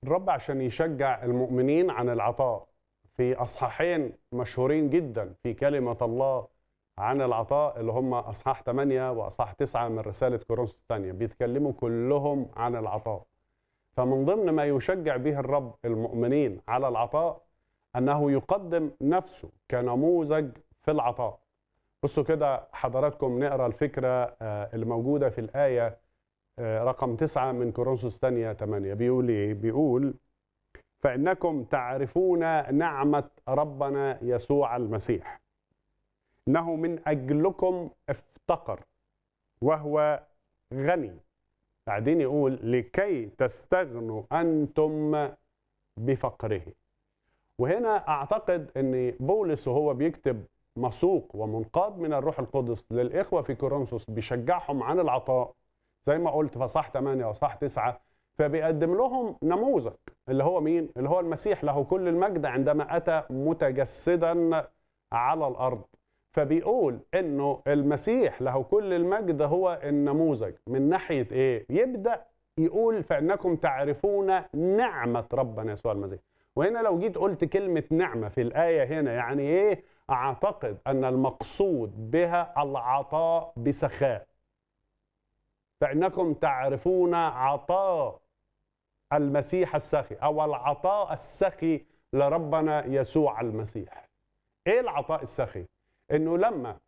الرب عشان يشجع المؤمنين عن العطاء في اصحاحين مشهورين جدا في كلمه الله عن العطاء اللي هم اصحاح 8 واصحاح 9 من رساله كورنثوس الثانيه بيتكلموا كلهم عن العطاء فمن ضمن ما يشجع به الرب المؤمنين على العطاء انه يقدم نفسه كنموذج في العطاء بصوا كده حضراتكم نقرا الفكره آه، اللي موجوده في الايه آه، رقم تسعة من كورنثوس الثانية 8 بيقول ايه؟ بيقول فإنكم تعرفون نعمة ربنا يسوع المسيح إنه من أجلكم افتقر وهو غني بعدين يقول لكي تستغنوا أنتم بفقره وهنا أعتقد أن بولس وهو بيكتب مسوق ومنقاد من الروح القدس للإخوة في كورنثوس بيشجعهم عن العطاء زي ما قلت في صح 8 وصح 9 فبيقدم لهم نموذج اللي هو مين؟ اللي هو المسيح له كل المجد عندما اتى متجسدا على الارض. فبيقول انه المسيح له كل المجد هو النموذج من ناحيه ايه؟ يبدا يقول فانكم تعرفون نعمه ربنا يسوع المسيح. وهنا لو جيت قلت كلمه نعمه في الايه هنا يعني ايه؟ اعتقد ان المقصود بها العطاء بسخاء. فإنكم تعرفون عطاء المسيح السخي أو العطاء السخي لربنا يسوع المسيح إيه العطاء السخي؟ إنه لما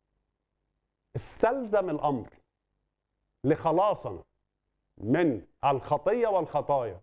استلزم الأمر لخلاصنا من الخطية والخطايا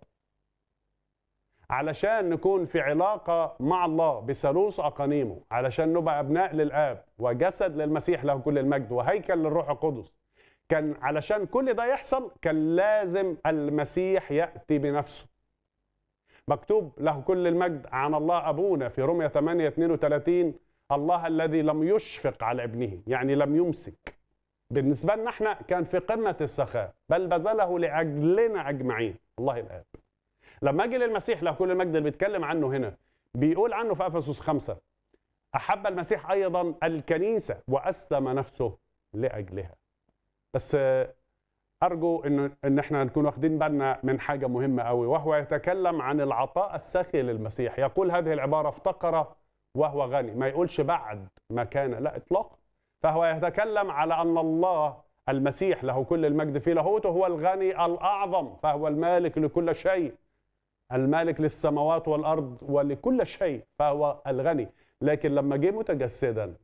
علشان نكون في علاقة مع الله بثالوث أقانيمه علشان نبقى أبناء للآب وجسد للمسيح له كل المجد وهيكل للروح القدس كان علشان كل ده يحصل كان لازم المسيح يأتي بنفسه مكتوب له كل المجد عن الله أبونا في رمية 8 32 الله الذي لم يشفق على ابنه يعني لم يمسك بالنسبة لنا احنا كان في قمة السخاء بل بذله لأجلنا أجمعين الله الآب لما أجي للمسيح له كل المجد اللي بيتكلم عنه هنا بيقول عنه في أفسس خمسة أحب المسيح أيضا الكنيسة وأسلم نفسه لأجلها بس ارجو ان ان احنا نكون واخدين بالنا من حاجه مهمه قوي وهو يتكلم عن العطاء السخي للمسيح يقول هذه العباره افتقر وهو غني ما يقولش بعد ما كان لا اطلاقا فهو يتكلم على ان الله المسيح له كل المجد في لاهوته هو الغني الاعظم فهو المالك لكل شيء المالك للسماوات والارض ولكل شيء فهو الغني لكن لما جه متجسدا